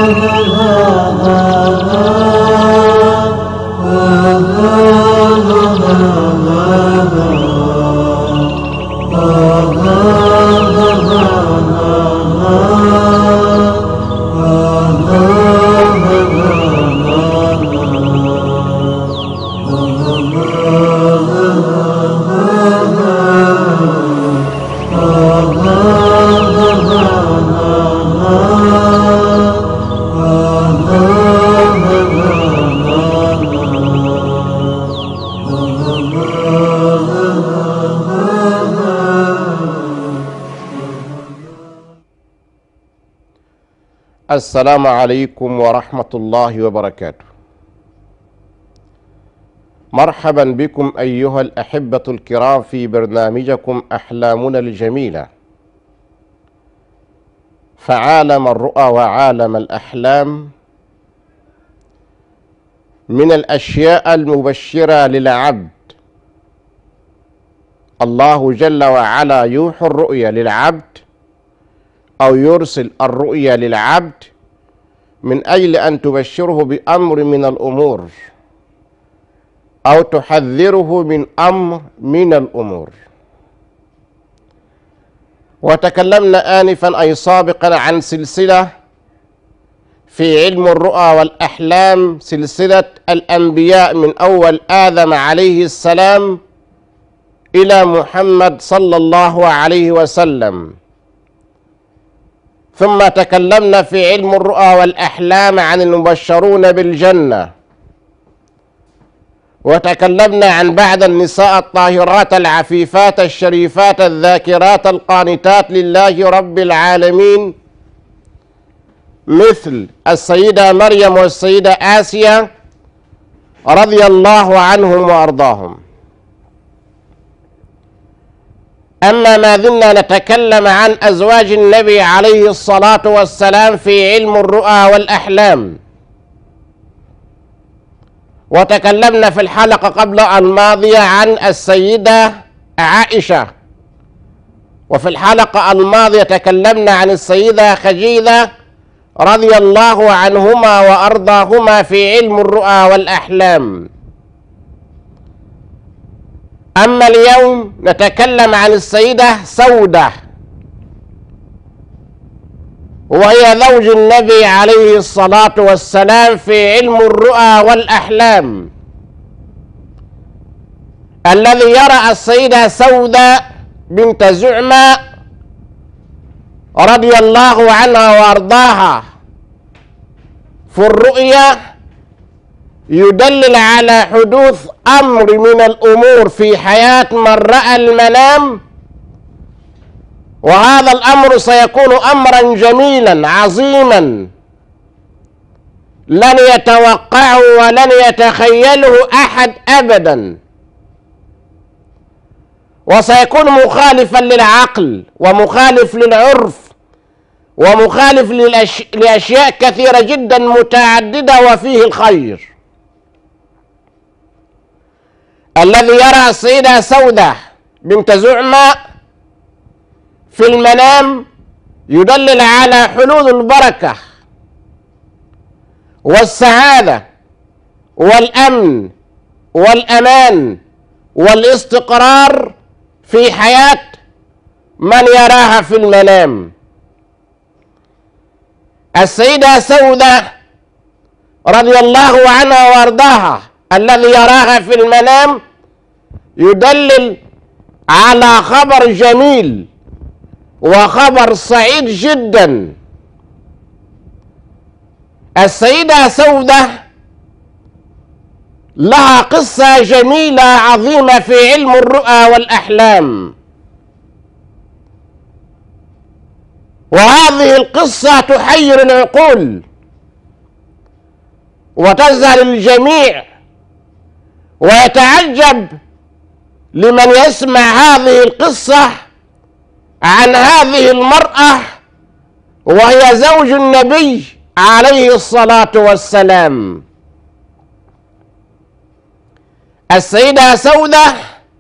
السلام عليكم ورحمة الله وبركاته. مرحبا بكم أيها الأحبة الكرام في برنامجكم أحلامنا الجميلة. فعالم الرؤى وعالم الأحلام من الأشياء المبشرة للعبد. الله جل وعلا يوحي الرؤيا للعبد أو يرسل الرؤيا للعبد من أجل أن تبشره بأمر من الأمور أو تحذره من أمر من الأمور وتكلمنا آنفا أي سابقا عن سلسلة في علم الرؤى والأحلام سلسلة الأنبياء من أول آدم عليه السلام إلى محمد صلى الله عليه وسلم ثم تكلمنا في علم الرؤى والأحلام عن المبشرون بالجنة وتكلمنا عن بعد النساء الطاهرات العفيفات الشريفات الذاكرات القانتات لله رب العالمين مثل السيدة مريم والسيدة آسيا رضي الله عنهم وأرضاهم أما ما زلنا نتكلم عن أزواج النبي عليه الصلاة والسلام في علم الرؤى والأحلام وتكلمنا في الحلقة قبل الماضية عن السيدة عائشة وفي الحلقة الماضية تكلمنا عن السيدة خديجة رضي الله عنهما وأرضاهما في علم الرؤى والأحلام أما اليوم نتكلم عن السيدة سودة وهي زوج النبي عليه الصلاة والسلام في علم الرؤى والأحلام الذي يرى السيدة سودة بنت زعمة رضي الله عنها وأرضاها في الرؤيا يدلل على حدوث امر من الامور في حياه من راى المنام وهذا الامر سيكون امرا جميلا عظيما لن يتوقعه ولن يتخيله احد ابدا وسيكون مخالفا للعقل ومخالف للعرف ومخالف لاشياء كثيره جدا متعدده وفيه الخير الذي يرى السيدة سودة بنت زعمة في المنام يدلل على حلول البركة والسعادة والأمن والأمان والاستقرار في حياة من يراها في المنام السيدة سودة رضي الله عنها وارضاها الذي يراها في المنام يدلل على خبر جميل وخبر سعيد جدا السيدة سودة لها قصة جميلة عظيمة في علم الرؤى والأحلام وهذه القصة تحير العقول وتزهر الجميع ويتعجب لمن يسمع هذه القصة عن هذه المرأة وهي زوج النبي عليه الصلاة والسلام السيدة سودة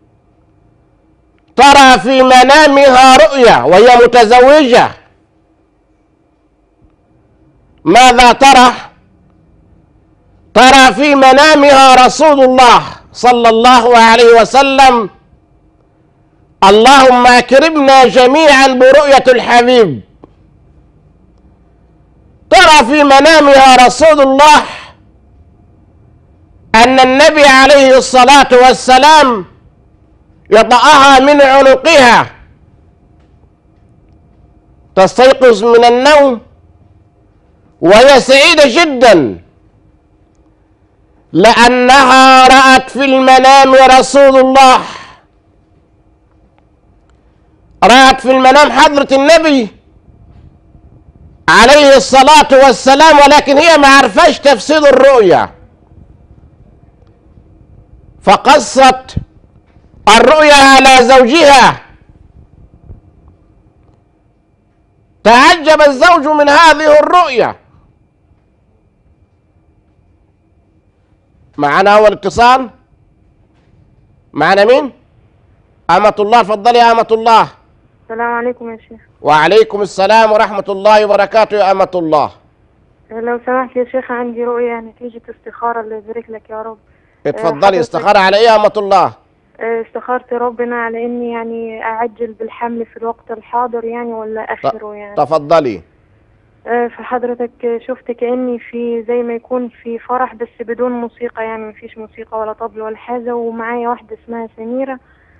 ترى في منامها رؤيا وهي متزوجة ماذا ترى ترى في منامها رسول الله صلى الله عليه وسلم اللهم اكرمنا جميعا برؤيه الحبيب ترى في منامها رسول الله ان النبي عليه الصلاه والسلام يطأها من عنقها تستيقظ من النوم وهي سعيدة جدا لأنها رأت في المنام رسول الله رأت في المنام حضرة النبي عليه الصلاة والسلام ولكن هي ما عرفش تفسير الرؤيا فقصت الرؤيا على زوجها تعجب الزوج من هذه الرؤيا معنا أول اتصال معنا مين أمة الله تفضلي يا أمة الله السلام عليكم يا شيخ وعليكم السلام ورحمة الله وبركاته يا أمة الله لو سمحت يا شيخ عندي رؤية نتيجة استخارة الله يبارك لك يا رب اتفضلي حضرتك- استخارة على إيه يا أمة الله آه، استخرت ربنا على اني يعني اعجل بالحمل في الوقت الحاضر يعني ولا اخره يعني تفضلي آه، فحضرتك شفت كاني في زي ما يكون في فرح بس بدون موسيقى يعني مفيش موسيقى ولا طبل ولا حاجه ومعايا واحده اسمها سميره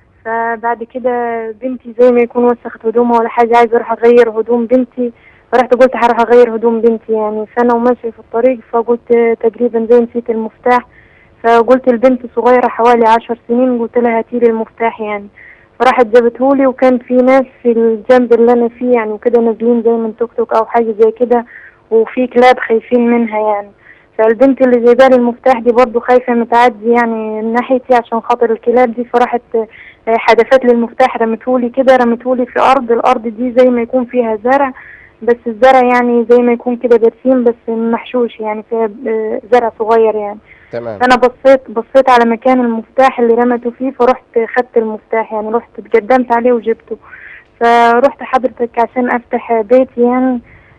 فبعد كده بنتي زي ما يكون وسخت هدومها ولا حاجه عايزه اروح اغير هدوم بنتي فرحت قلت هروح اغير هدوم بنتي يعني فانا وماشي في الطريق فقلت تقريبا زي نسيت المفتاح فقلت البنت صغيرة حوالي عشر سنين قلت لها هاتيلي المفتاح يعني فراحت جابتهولي وكان في ناس في الجنب اللي انا فيه يعني وكده نازلين زي من توك توك او حاجة زي كده وفي كلاب خايفين منها يعني فالبنت اللي جايبالي المفتاح دي برضو خايفة متعدي يعني من ناحيتي عشان خاطر الكلاب دي فراحت آه، حدفت لي المفتاح رمتهولي كده رمتهولي في ارض الارض دي زي ما يكون فيها زرع بس الزرع يعني زي ما يكون كده برسيم بس محشوش يعني فيها آه، زرع صغير يعني تمام فانا بصيت بصيت على مكان المفتاح اللي رمته فيه فرحت خدت المفتاح يعني رحت اتقدمت عليه وجبته فرحت حضرتك عشان افتح بيتي يعني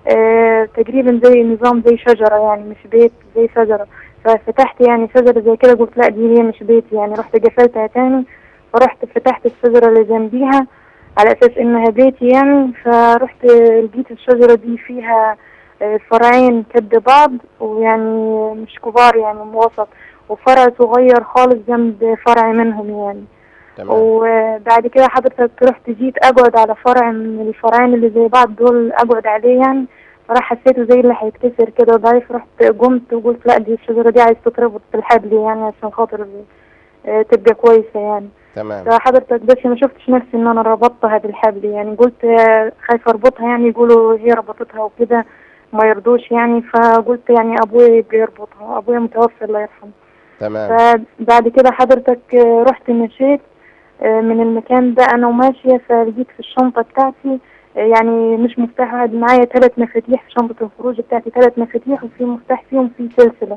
آه تقريبا زي نظام زي شجرة يعني مش بيت زي شجرة ففتحت يعني شجرة زي كده قلت لا دي هي مش بيتي يعني رحت قفلتها تاني فرحت فتحت الشجرة اللي جنبيها على اساس انها بيتي يعني فرحت لقيت الشجرة دي فيها آه، فرعين كد بعض ويعني مش كبار يعني وسط وفرع صغير خالص جنب فرع منهم يعني تمام وبعد كده حضرتك رحت جيت اقعد على فرع من الفرعين اللي زي بعض دول اقعد عليه يعني فراح حسيته زي اللي هيتكسر كده ضعيف رحت قمت وقلت لا دي الشجرة دي عايز تتربط بالحبل يعني عشان خاطر آه، تبقى كويسة يعني تمام فحضرتك بس ما شفتش نفسي ان انا ربطتها بالحبل يعني قلت آه، خايفة اربطها يعني يقولوا هي ربطتها وكده ما يرضوش يعني فقلت يعني ابويا يبقى يربطها ابويا متوفى الله يرحمه تمام فبعد كده حضرتك آه، رحت مشيت آه، من المكان ده انا وماشية فلقيت في الشنطة بتاعتي آه، يعني مش مفتاح واحد معايا ثلاث مفاتيح في شنطة الخروج بتاعتي ثلاث مفاتيح وفي مفتاح فيهم في سلسلة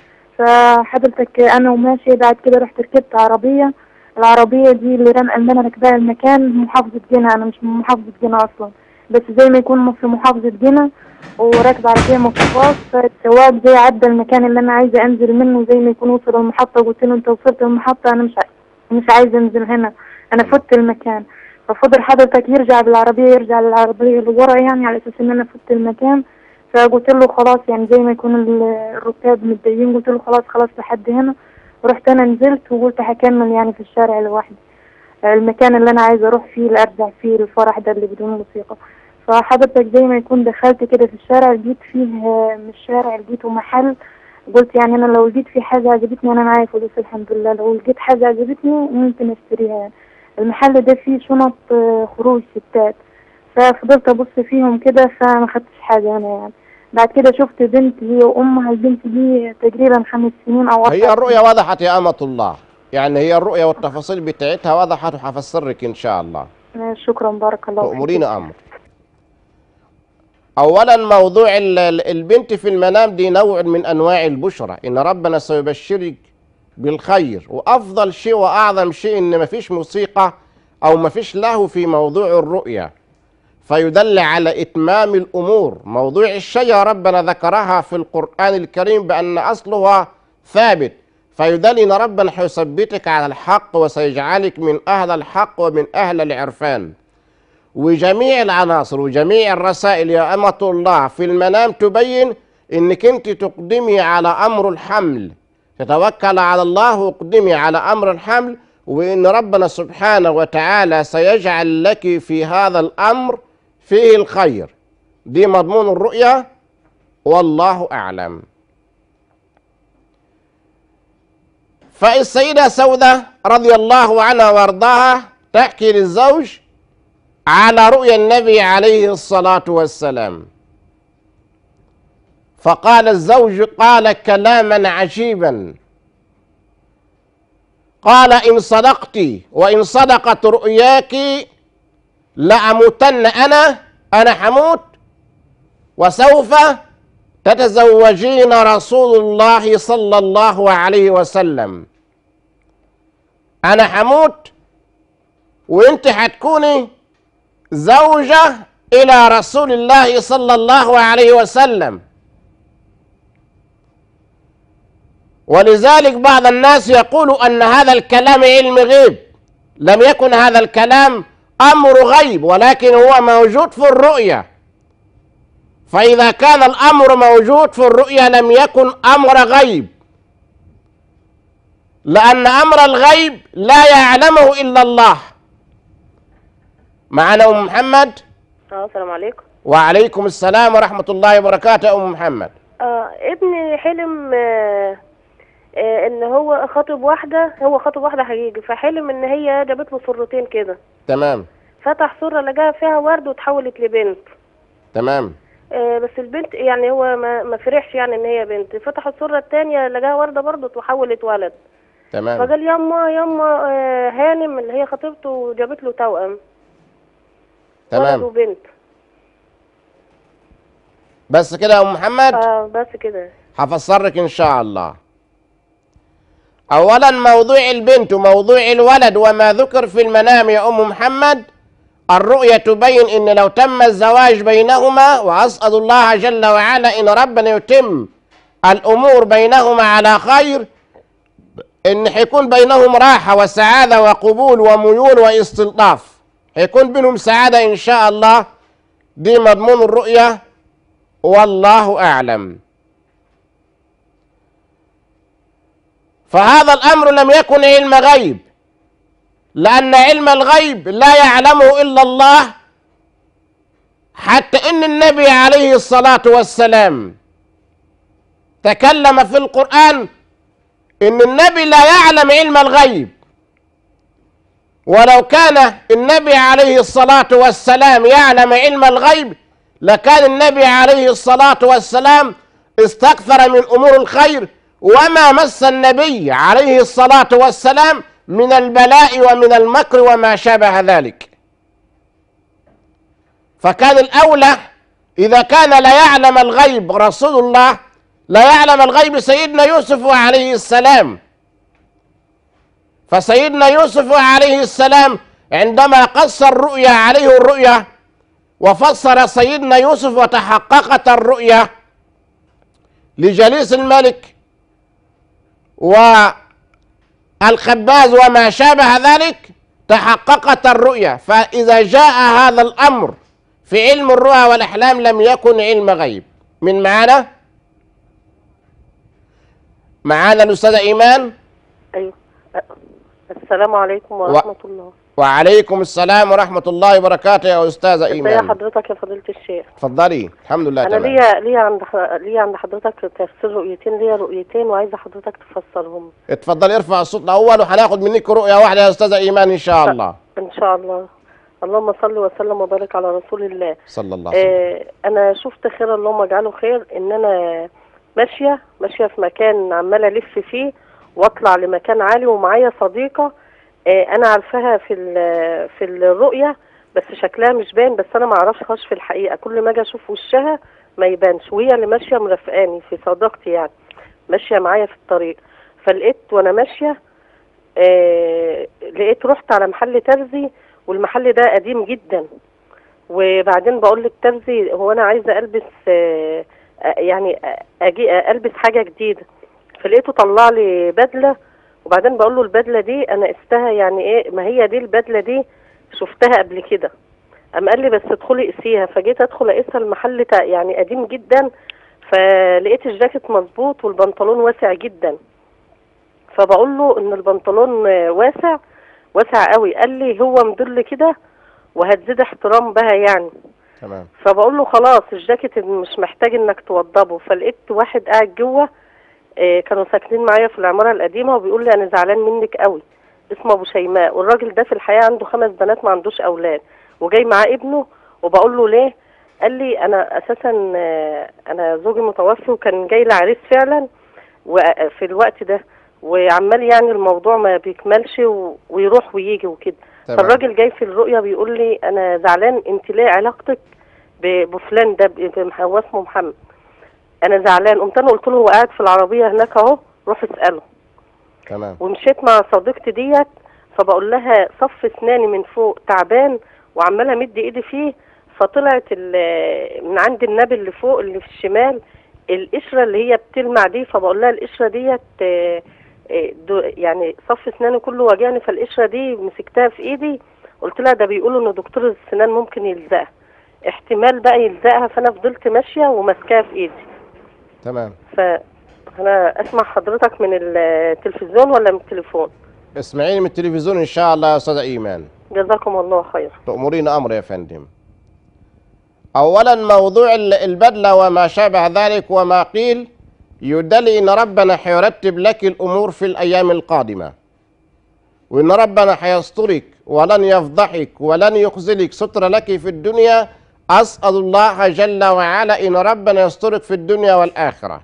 فحضرتك آه، انا وماشية بعد كده رحت ركبت عربية العربية دي اللي رم اللي انا راكباها المكان محافظة جنة انا مش من محافظة جنة اصلا بس زي ما يكون في محافظة جنة وراكبة عربية ميكروباص فالسواق زي عدى المكان اللي انا عايزة انزل منه زي ما يكون وصل المحطة قلت له انت وصلت المحطة انا مش ع- مش عايزة انزل هنا انا فت المكان ففضل حضرتك يرجع بالعربية يرجع للعربية اللي ورا يعني على اساس ان انا فت المكان فقلت له خلاص يعني زي ما يكون ال- الركاب متضايقين قلت له خلاص خلاص لحد هنا رحت انا نزلت وقلت هكمل يعني في الشارع لوحدي المكان اللي انا عايزه اروح فيه اللي ارجع فيه الفرح ده اللي بدون موسيقى فحضرتك زي ما يكون دخلت كده في الشارع لقيت فيه آه، من الشارع لقيته محل قلت يعني انا لو لقيت فيه حاجه عجبتني انا معايا فلوس الحمد لله لو لقيت حاجه عجبتني ممكن اشتريها يعني المحل ده فيه شنط آه، خروج ستات ففضلت ابص فيهم كده فما خدتش حاجه انا يعني بعد كده شفت بنت هي وامها البنت دي تقريبا خمس سنين او هي أربع الرؤيا وضحت يا أمة الله يعني هي الرؤيا والتفاصيل بتاعتها وضحت وحفسرك إن شاء الله سنين. شكرا بارك الله فيك. تأمرين أمر أولا موضوع ال- ال- البنت في المنام دي نوع من أنواع البشرى إن ربنا سيبشرك بالخير وأفضل شيء وأعظم شيء إن مفيش موسيقى أو مفيش له في موضوع الرؤيا فيدل على إتمام الأمور موضوع الشجرة ربنا ذكرها في القرآن الكريم بأن أصلها ثابت فيدل أن ربنا حيثبتك على الحق وسيجعلك من أهل الحق ومن أهل العرفان وجميع العناصر وجميع الرسائل يا أمة الله في المنام تبين انك انت تقدمي على امر الحمل تتوكل على الله واقدمي على امر الحمل وان ربنا سبحانه وتعالى سيجعل لك في هذا الامر فيه الخير دي مضمون الرؤيا والله اعلم فالسيدة سودة رضي الله عنها وارضاها تحكي للزوج على رؤيا النبي عليه الصلاة والسلام فقال الزوج قال كلاما عجيبا قال إن صدقت وإن صدقت رؤياك لأموتن أنا أنا حموت وسوف تتزوجين رسول الله صلى الله عليه وسلم أنا حموت وانت حتكوني زوجة إلى رسول الله صلى الله عليه وسلم ولذلك بعض الناس يقول أن هذا الكلام علم غيب لم يكن هذا الكلام أمر غيب ولكن هو موجود في الرؤيا فإذا كان الأمر موجود في الرؤيا لم يكن أمر غيب لأن أمر الغيب لا يعلمه إلا الله معنا أم محمد اه السلام عليكم وعليكم السلام ورحمة الله وبركاته أم محمد آه ابني حلم آه آه ان هو خاطب واحده هو خاطب واحده حقيقي فحلم ان هي جابت له صورتين كده تمام فتح صوره لقاها فيها ورد وتحولت لبنت تمام آه بس البنت يعني هو ما ما فرحش يعني ان هي بنت فتح الصوره الثانيه لقاها ورده برضه وتحولت ولد تمام فقال يما يما آه هانم اللي هي خطيبته جابت له توأم ولد تمام وبنت بس كده يا أم محمد اه بس كده هفسرك ان شاء الله اولا موضوع البنت وموضوع الولد وما ذكر في المنام يا ام محمد الرؤيا تبين ان لو تم الزواج بينهما واسال الله جل وعلا ان ربنا يتم الامور بينهما على خير ان حيكون بينهم راحه وسعاده وقبول وميول واستلطاف حيكون بينهم سعاده ان شاء الله دي مضمون الرؤيا والله اعلم فهذا الامر لم يكن علم غيب لان علم الغيب لا يعلمه الا الله حتى ان النبي عليه الصلاه والسلام تكلم في القران ان النبي لا يعلم علم الغيب ولو كان النبي عليه الصلاه والسلام يعلم علم الغيب لكان النبي عليه الصلاه والسلام استكثر من امور الخير وما مس النبي عليه الصلاة والسلام من البلاء ومن المكر وما شابه ذلك فكان الأولى إذا كان لا يعلم الغيب رسول الله لا يعلم الغيب سيدنا يوسف عليه السلام فسيدنا يوسف عليه السلام عندما قص الرؤيا عليه الرؤيا وفسر سيدنا يوسف وتحققت الرؤيا لجليس الملك والخباز وما شابه ذلك تحققت الرؤيا فإذا جاء هذا الأمر في علم الرؤى والأحلام لم يكن علم غيب من معانا معانا الأستاذة إيمان ايوه آه، السلام عليكم ورحمه الله وعليكم السلام ورحمة الله وبركاته يا أستاذة ازي إيمان حضرتك يا فضيله الشيخ اتفضلي الحمد لله انا تمام ليا ليا عند ح- ليا عند حضرتك تفسير رؤيتين ليا رؤيتين وعايزه حضرتك تفسرهم اتفضلي ارفع الصوت الأول وهناخد منك رؤية واحدة يا أستاذة إيمان إن شاء الله ان شاء الله اللهم صل وسلم وبارك على رسول الله صلى الله عليه وسلم آه انا شفت خير اللهم اجعله خير ان انا ماشيه ماشيه في مكان عماله الف فيه واطلع لمكان عالي ومعايا صديقه آه انا عارفاها في ال- في الرؤيه بس شكلها مش باين بس انا ما اعرفهاش في الحقيقه كل ما اجي اشوف وشها ما يبانش وهي اللي ماشيه مرافقاني في صداقتي يعني ماشيه معايا في الطريق فلقيت وانا ماشيه آه لقيت رحت على محل ترزي والمحل ده قديم جدا وبعدين بقول للترزي هو انا عايزه البس آه، آه، يعني آه، اجي آه، البس حاجه جديده فلقيته طلع لي بدله وبعدين بقول له البدله دي انا قستها يعني ايه ما هي دي البدله دي شفتها قبل كده قام قال لي بس ادخلي قسيها فجيت ادخل اقيسها المحل تا- يعني قديم جدا فلقيت الجاكيت مظبوط والبنطلون واسع جدا فبقول له ان البنطلون آه، واسع واسع قوي قال لي هو مدل كده وهتزيد احترام بها يعني تمام فبقول له خلاص الجاكيت مش محتاج انك توضبه فلقيت واحد قاعد جوه آه، كانوا ساكنين معايا في العماره القديمه وبيقول لي انا زعلان منك قوي اسمه ابو شيماء والراجل ده في الحقيقه عنده خمس بنات ما عندوش اولاد وجاي معاه ابنه وبقول له ليه قال لي انا اساسا آه، انا زوجي متوفي وكان جاي لي عريس فعلا وفي الوقت ده وعمال يعني الموضوع ما بيكملش و- ويروح ويجي وكده تمام. فالراجل جاي في الرؤيا بيقول لي انا زعلان انت ليه علاقتك ب- بفلان ده ب- بمح- هو اسمه محمد انا زعلان قمت انا قلت له هو قاعد في العربيه هناك اهو روح اساله تمام ومشيت مع صديقتي ديت فبقول لها صف اسناني من فوق تعبان وعماله امد ايدي فيه فطلعت ال- من عند النبي اللي فوق اللي في الشمال القشره اللي هي بتلمع دي فبقول لها القشره ديت آه، آه، دو- يعني صف اسناني كله واجعني فالقشره دي مسكتها في ايدي قلت لها ده بيقولوا ان دكتور السنان ممكن يلزقها احتمال بقى يلزقها فانا فضلت ماشيه وماسكاها في ايدي تمام فانا اسمع حضرتك من التلفزيون ولا من التليفون اسمعيني من التلفزيون ان شاء الله يا استاذه ايمان جزاكم الله خير تأمرين امر يا فندم اولا موضوع ال- البدله وما شابه ذلك وما قيل يدل ان ربنا حيرتب لك الامور في الايام القادمه وان ربنا حيسترك ولن يفضحك ولن يخزلك ستر لك في الدنيا اسال الله جل وعلا ان ربنا يسترك في الدنيا والاخره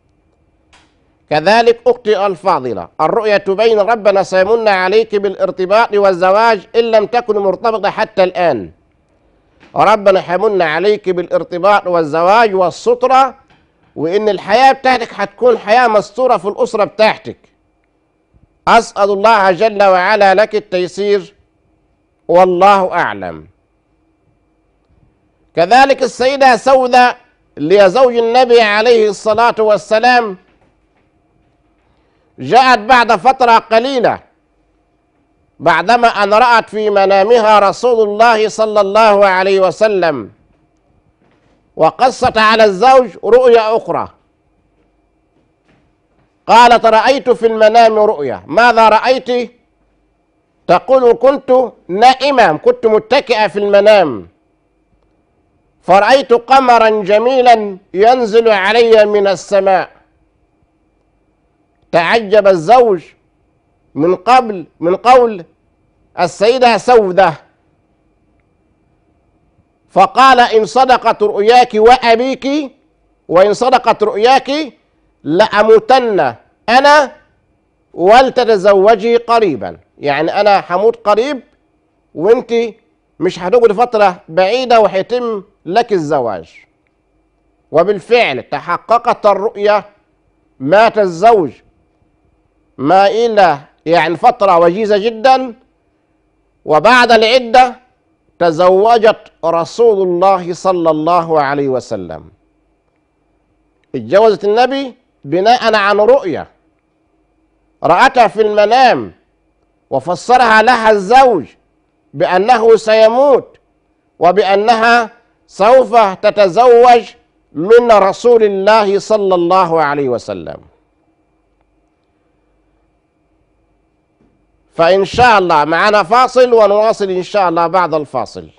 كذلك اختي الفاضله الرؤيا تبين ربنا سيمن عليك بالارتباط والزواج ان لم تكن مرتبطه حتى الان ربنا حيمن عليك بالارتباط والزواج والستره وان الحياه بتاعتك حتكون حياه مستوره في الاسره بتاعتك اسال الله جل وعلا لك التيسير والله اعلم كذلك السيده سوده اللي هي زوج النبي عليه الصلاه والسلام جاءت بعد فتره قليله بعدما ان رات في منامها رسول الله صلى الله عليه وسلم وقصت على الزوج رؤيا اخرى قالت رايت في المنام رؤيا ماذا رايت تقول كنت نائمه كنت متكئه في المنام فرايت قمرا جميلا ينزل علي من السماء تعجب الزوج من قبل من قول السيدة سودة فقال إن صدقت رؤياك وأبيك وإن صدقت رؤياك لأموتن أنا ولتتزوجي قريبا يعني أنا هموت قريب وأنت مش هتقعدي فترة بعيدة وهيتم لك الزواج وبالفعل تحققت الرؤيا مات الزوج ما إلى يعني فترة وجيزة جدا وبعد العدة تزوجت رسول الله صلى الله عليه وسلم اتجوزت النبي بناء عن رؤية رأتها في المنام وفسرها لها الزوج بأنه سيموت وبأنها سوف تتزوج من رسول الله صلى الله عليه وسلم فإن شاء الله معنا فاصل ونواصل إن شاء الله بعد الفاصل